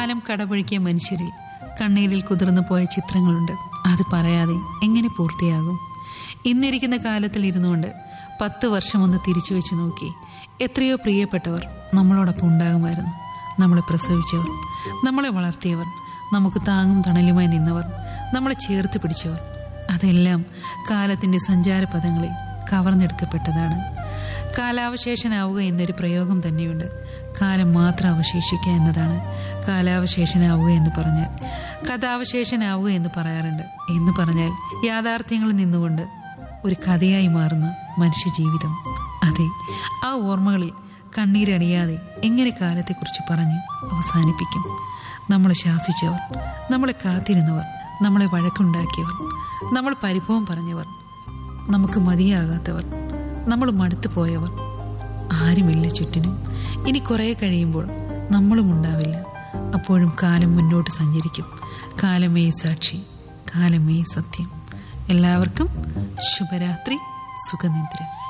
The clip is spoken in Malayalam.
കാലം കടപൊഴുക്കിയ മനുഷ്യരിൽ കണ്ണീരിൽ കുതിർന്നു പോയ ചിത്രങ്ങളുണ്ട് അത് പറയാതെ എങ്ങനെ പൂർത്തിയാകും ഇന്നിരിക്കുന്ന കാലത്തിൽ ഇരുന്നുകൊണ്ട് പത്ത് വർഷം ഒന്ന് തിരിച്ചു വെച്ച് നോക്കി എത്രയോ പ്രിയപ്പെട്ടവർ നമ്മളോടൊപ്പം ഉണ്ടാകുമായിരുന്നു നമ്മളെ പ്രസവിച്ചവർ നമ്മളെ വളർത്തിയവർ നമുക്ക് താങ്ങും തണലുമായി നിന്നവർ നമ്മളെ ചേർത്ത് പിടിച്ചവർ അതെല്ലാം കാലത്തിന്റെ സഞ്ചാരപഥങ്ങളിൽ കവർന്നെടുക്കപ്പെട്ടതാണ് കാലാവശേഷനാവുക എന്നൊരു പ്രയോഗം തന്നെയുണ്ട് കാലം മാത്രം അവശേഷിക്കുക എന്നതാണ് കാലാവശേഷനാവുക എന്ന് പറഞ്ഞാൽ കഥാവശേഷനാവുക എന്ന് പറയാറുണ്ട് എന്ന് പറഞ്ഞാൽ യാഥാർത്ഥ്യങ്ങളിൽ നിന്നുകൊണ്ട് ഒരു കഥയായി മാറുന്ന മനുഷ്യജീവിതം അതെ ആ ഓർമ്മകളിൽ കണ്ണീരണിയാതെ എങ്ങനെ കാലത്തെക്കുറിച്ച് പറഞ്ഞ് അവസാനിപ്പിക്കും നമ്മളെ ശാസിച്ചവർ നമ്മളെ കാത്തിരുന്നവർ നമ്മളെ വഴക്കുണ്ടാക്കിയവർ നമ്മൾ പരിഭവം പറഞ്ഞവർ നമുക്ക് മതിയാകാത്തവർ നമ്മൾ മടുത്തു പോയവർ ആരുമില്ല ചുറ്റിനും ഇനി കുറേ കഴിയുമ്പോൾ നമ്മളും ഉണ്ടാവില്ല അപ്പോഴും കാലം മുന്നോട്ട് സഞ്ചരിക്കും കാലമേ സാക്ഷി കാലമേ സത്യം എല്ലാവർക്കും ശുഭരാത്രി സുഖനിദ്ര